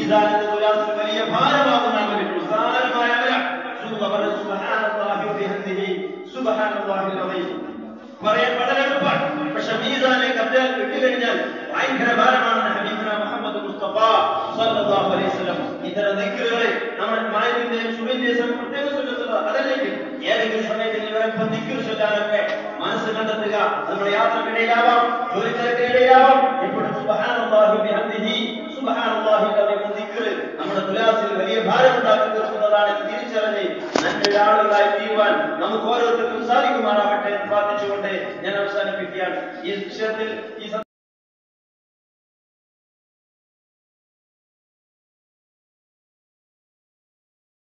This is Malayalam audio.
മീസാനിന്റെ തുലാസിൽ വലിയ ഭാരമാകുന്ന അമലിൽ നിസ്സാരമായ അമല സുബ്ഹാന സുബ്ഹാനല്ലാഹി വബിഹംദിഹി സുബ്ഹാനല്ലാഹിൽ അദീം പറയാൻ വളരെ എളുപ്പമാണ് പക്ഷെ മീസാനിലേക്ക് അദ്ദേഹം കിട്ടിക്കഴിഞ്ഞാൽ ഭയങ്കര ഭാരമാണെന്ന് ഹബീബുന മുഹമ്മദ് മുസ്തഫ സല്ലല്ലാഹു അലൈഹി വസല്ലം ഇത്തരം ദിക്റുകളെ നമ്മൾ മായത്തിന്റെയും ശുഭിന്റെയും പ്രത്യേകം ചൊല്ലുന്നത് അതല്ലെങ്കിൽ ഏതെങ്കിലും സമയത്ത് ഇവരൊപ്പം ദിക്ർ ചൊല്ലാനൊക്കെ മനസ്സ് കണ്ടെത്തുക നമ്മുടെ യാത്രക്കിടയിലാവാം ജോലിത്തിരക്കിടയിലാവാം എപ്പോഴും സുബ്ഹാനല്ലാഹി ബിഹംദിഹി സുബ്ഹാനല്ലാഹി അലീം ദിക്ർ നമ്മുടെ തുലാസിൽ വലിയ ഭാരം ഉണ്ടാക്കി തീർക്കുന്നതാണ് എന്ന് തിരിച്ചറിഞ്ഞ് നന്മയുടെ ആളുകളായി തീരുവാൻ നമുക്ക് ഓരോരുത്തർക്കും സാധിക്കുമാറാവട്ടെ എന്ന് പ്രാർത്ഥിച്ചുകൊണ്ട് ഞാൻ അവസാനിപ്പിക്കുകയാണ് ഈ വിഷയത്തിൽ